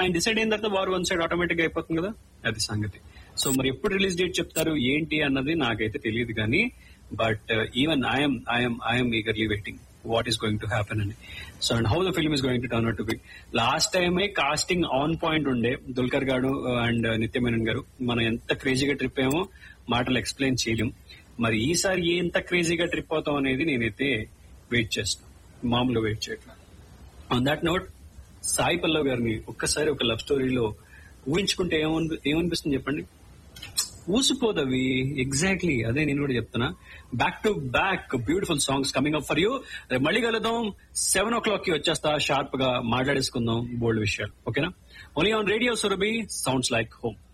ఆయన డిసైడ్ అయిన తర్వాత వారు వన్ సైడ్ ఆటోమేటిక్ గా అయిపోతుంది కదా అది సంగతి సో మరి ఎప్పుడు రిలీజ్ డేట్ చెప్తారు ఏంటి అన్నది నాకైతే తెలియదు కానీ but even I'm I'm I'm eagerly waiting what is going to happen అని so and how the film is going to turn out to be last టైమే కాస్టింగ్ ఆన్ పాయింట్ ఉండే దుల్కర్ గారు అండ్ నిత్యమేనన్ గారు మనం ఎంత క్రేజీగా ట్రిప్ అయ్యామో మాటలు ఎక్స్ప్లెయిన్ చేయలేం మరి ఈసారి ఎంత క్రేజీగా ట్రిప్ అవుతాం అనేది నేనైతే వెయిట్ చేస్తాను మామూలుగా వెయిట్ చేయట్లా on that note Sai Pallavi గారిని ఒక్కసారి ఒక లవ్ స్టోరీలో ఊహించుకుంటే ఏమని ఏమనిపిస్తుంది చెప్పండి ఊసిపోదవి ఎగ్జాక్ట్లీ అదే నేను కూడా చెప్తున్నా back to back beautiful songs coming up for you మళ్ళీ కలుద్దాం సెవెన్ ఓ క్లాక్ కి వచ్చేస్తా షార్ప్ గా మాట్లాడేసుకుందాం బోల్డ్ విషయాలు ఓకేనా only on radio Surabhi sounds like home